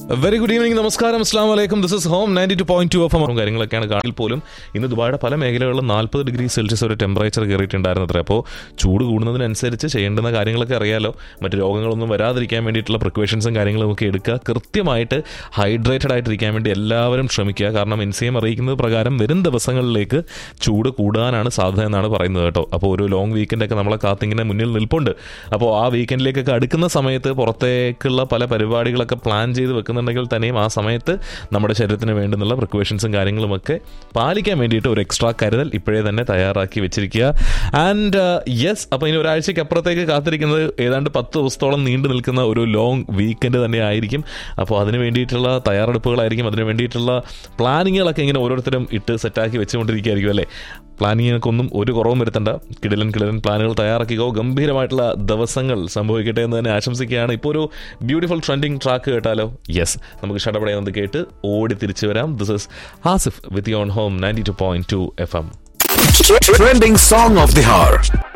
Very good evening നമസ്കാരം അസ്ലാം വലൈക്കും this is home ninety two point two F M കാര്യങ്ങളൊക്കെയാണ് കാണിൽ പോലും ഇന്ന് ദുബായുടെ പല മേഖലകളിലും നാൽപ്പത് ഡിഗ്രി സെൽഷ്യസ് ഒരു ടെമ്പറേച്ചർ കയറിയിട്ടുണ്ടായിരുന്നത്ര അപ്പോൾ ചൂട് കൂടുന്നതിനനുസരിച്ച് ചെയ്യേണ്ടുന്ന കാര്യങ്ങളൊക്കെ അറിയാലോ മറ്റു രോഗങ്ങളൊന്നും വരാതിരിക്കാൻ വേണ്ടിയിട്ടുള്ള പ്രിക്കോഷൻസും കാര്യങ്ങളും ഒക്കെ എടുക്കുക കൃത്യമായിട്ട് ഹൈഡ്രേറ്റഡ് ആയിട്ടിരിക്കാൻ വേണ്ടി എല്ലാവരും ശ്രമിക്കുക കാരണം എൻ സി എം അറിയിക്കുന്നത് പ്രകാരം വരും ദിവസങ്ങളിലേക്ക് ചൂട് കൂടാനാണ് സാധ്യത എന്നാണ് പറയുന്നത് കേട്ടോ അപ്പോൾ ഒരു ലോങ് വീക്കെൻഡൊക്കെ നമ്മളെ കാത്തിങ്ങനെ മുന്നിൽ നിൽപ്പുണ്ട് അപ്പോൾ ആ വീക്കെൻഡിലേക്കൊക്കെ അടുക്കുന്ന സമയത്ത് പുറത്തേക്കുള്ള പല പരിപാടികളൊക്കെ പ്ലാൻ ചെയ്ത് വെക്കുന്നുണ്ടെങ്കിൽ തന്നെയും ആ സമയത്ത് നമ്മുടെ ശരീരത്തിന് വേണ്ടുന്നുള്ള പ്രിക്കോഷൻസും കാര്യങ്ങളുമൊക്കെ പാലിക്കാൻ വേണ്ടിയിട്ട് ഒരു എക്സ്ട്രാ കരുതൽ ഇപ്പോഴേ തന്നെ തയ്യാറാക്കി വെച്ചിരിക്കുക ആൻഡ് യെസ് അപ്പോൾ ഇനി ഒരാഴ്ചയ്ക്ക് അപ്പുറത്തേക്ക് കാത്തിരിക്കുന്നത് ഏതാണ്ട് പത്ത് ദിവസത്തോളം നീണ്ടു നിൽക്കുന്ന ഒരു ലോങ് വീക്കെൻഡ് തന്നെ ആയിരിക്കും അപ്പോൾ അതിന് വേണ്ടിയിട്ടുള്ള തയ്യാറെടുപ്പുകളായിരിക്കും അതിന് വേണ്ടിയിട്ടുള്ള പ്ലാനിങ്ങുകളൊക്കെ ഇങ്ങനെ ഓരോരുത്തരും ഇട്ട് സെറ്റാക്കി വെച്ചുകൊണ്ടിരിക്കുകയായിരിക്കും അല്ലേ പ്ലാനിങ്ങിനൊക്കൊന്നും ഒരു കുറവും വരുത്തണ്ട കിടിലൻ കിടിലൻ പ്ലാനുകൾ തയ്യാറാക്കിക്കോ ഗംഭീരമായിട്ടുള്ള ദിവസങ്ങൾ സംഭവിക്കട്ടെ എന്ന് തന്നെ ആശംസിക്കുകയാണ് ഇപ്പോൾ ഒരു ബ്യൂട്ടിഫുൾ ട്രെൻഡിങ് ട്രാക്ക് കേട്ടാലോ യെസ് നമുക്ക് ഷടപടയെന്നത് കേട്ട് ഓടി തിരിച്ചു വരാം this is Asif with your home ninety two point two F M Trending song of the hour.